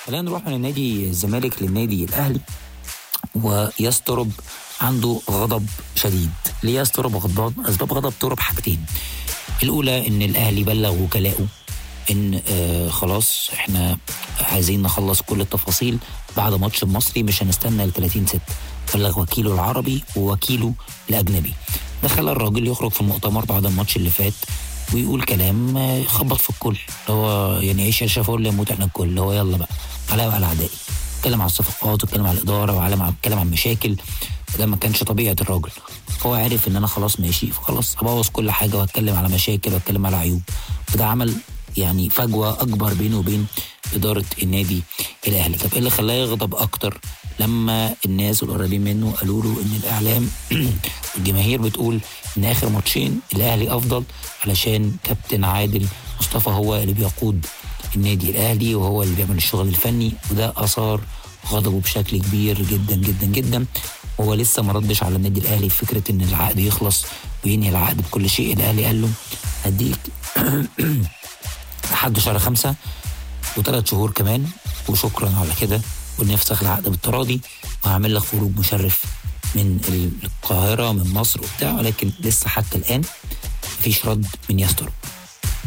خلينا نروح من النادي الزمالك للنادي الاهلي ويسترب عنده غضب شديد ليه يسترب غضبان اسباب غضب ترب حاجتين الاولى ان الاهلي بلغ وكلاءه ان آه خلاص احنا عايزين نخلص كل التفاصيل بعد ماتش المصري مش هنستنى ال 30 6 بلغ وكيله العربي ووكيله الاجنبي ده خلى الراجل يخرج في المؤتمر بعد الماتش اللي فات ويقول كلام آه، يخبط في الكل اللي هو يعني عيش يا شافول يموت احنا الكل اللي هو يلا بقى على وعلى اعدائي اتكلم على الصفقات واتكلم على الاداره وعلى اتكلم عن مشاكل ده ما كانش طبيعه الراجل هو عارف ان انا خلاص ماشي فخلاص ابوظ كل حاجه واتكلم على مشاكل واتكلم على عيوب وده عمل يعني فجوه اكبر بينه وبين اداره النادي الاهلي طب ايه اللي خلاه يغضب اكتر لما الناس القريبين منه قالوا له ان الاعلام والجماهير بتقول ان اخر ماتشين الاهلي افضل علشان كابتن عادل مصطفى هو اللي بيقود النادي الاهلي وهو اللي بيعمل الشغل الفني وده اثار غضبه بشكل كبير جدا جدا جدا هو لسه ما ردش على النادي الاهلي في فكره ان العقد يخلص وينهي العقد بكل شيء الاهلي قال له هديك لحد شهر خمسة وثلاث شهور كمان وشكرا على كده ونفسخ العقد بالتراضي وهعمل لك خروج مشرف من القاهرة من مصر وبتاع ولكن لسه حتى الآن مفيش رد من يستر